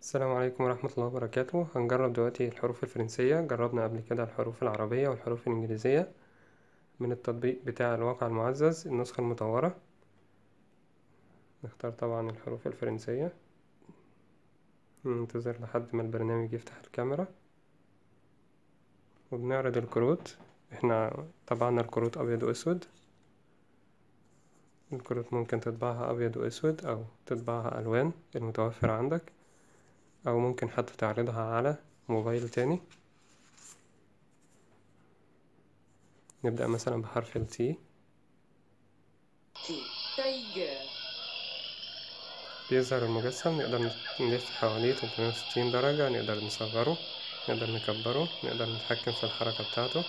السلام عليكم ورحمة الله وبركاته هنجرب دلوقتي الحروف الفرنسية جربنا قبل كده الحروف العربية والحروف الإنجليزية من التطبيق بتاع الواقع المعزز النسخة المطورة نختار طبعا الحروف الفرنسية ننتظر لحد ما البرنامج يفتح الكاميرا وبنعرض الكروت احنا طبعنا الكروت أبيض وأسود الكروت ممكن تطبعها أبيض وأسود أو تطبعها ألوان المتوفرة عندك أو ممكن حتى تعرضها على موبايل تاني نبدأ مثلا بحرف ال T Tiger. بيظهر المجسم نقدر نلف حواليه 360 درجة نقدر نصغره نقدر نكبره نقدر نتحكم في الحركة بتاعته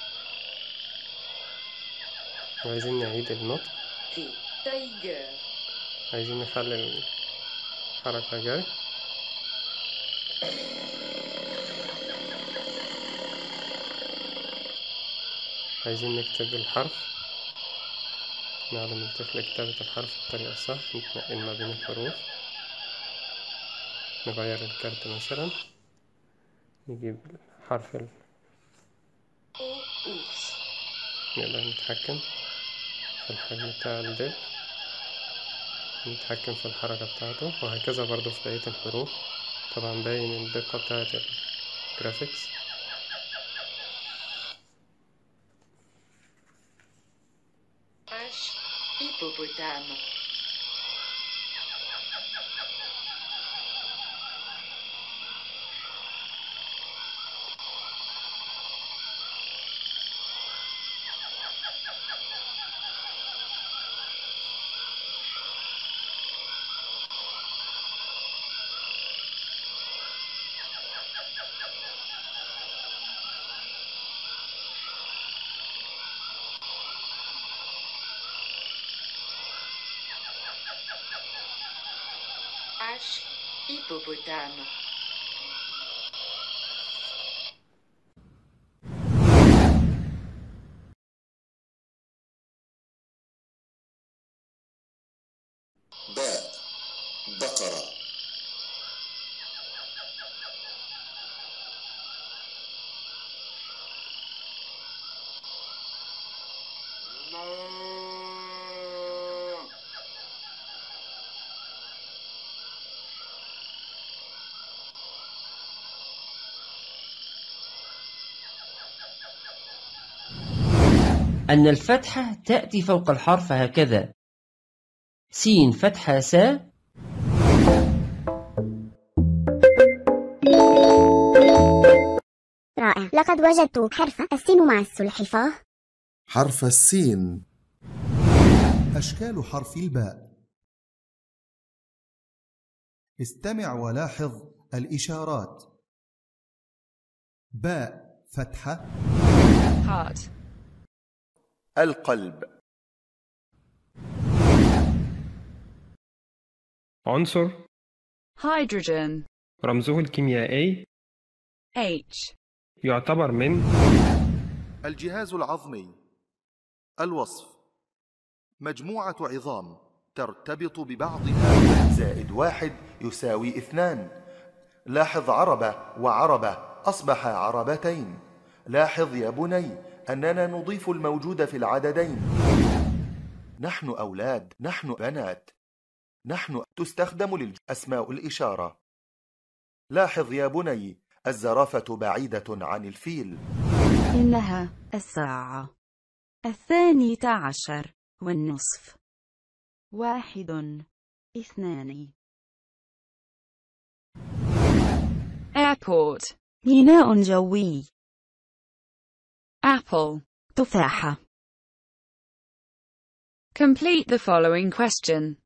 وعايزين نعيد النطق Tiger. عايزين نخلي الحركة جاي عايزين نكتب الحرف نعلم الطفل كتابة الحرف بالطريقة الصح نتنقل ما بين الحروف نغير الكارت مثلا نجيب حرف ال Ours. نقدر نتحكم في الحجم بتاع الدب نتحكم في الحركة بتاعته وهكذا برضو في بقية الحروف طبعا باين الدقة بتاعة الجرافيكس H. Hippopotame. H. Hippopotame. باء بقرة أن الفتحة تأتي فوق الحرف هكذا سين فتحة سا رائع لقد وجدت حرف السين مع السلحفاة حرف السين أشكال حرف الباء استمع ولاحظ الإشارات باء فتحة Heart. القلب عنصر hydrogen, رمزه الكيميائي H, يعتبر من الجهاز العظمي الوصف مجموعة عظام ترتبط ببعضها زائد واحد يساوي اثنان لاحظ عربة وعربة أصبح عربتين لاحظ يا بني أننا نضيف الموجود في العددين نحن أولاد نحن بنات نحن تستخدم للأسماء الإشارة لاحظ يا بني الزرافة بعيدة عن الفيل إنها الساعة الثانية عشر والنصف واحد اثنان airport ميناء جوي apple تفاحة complete the following question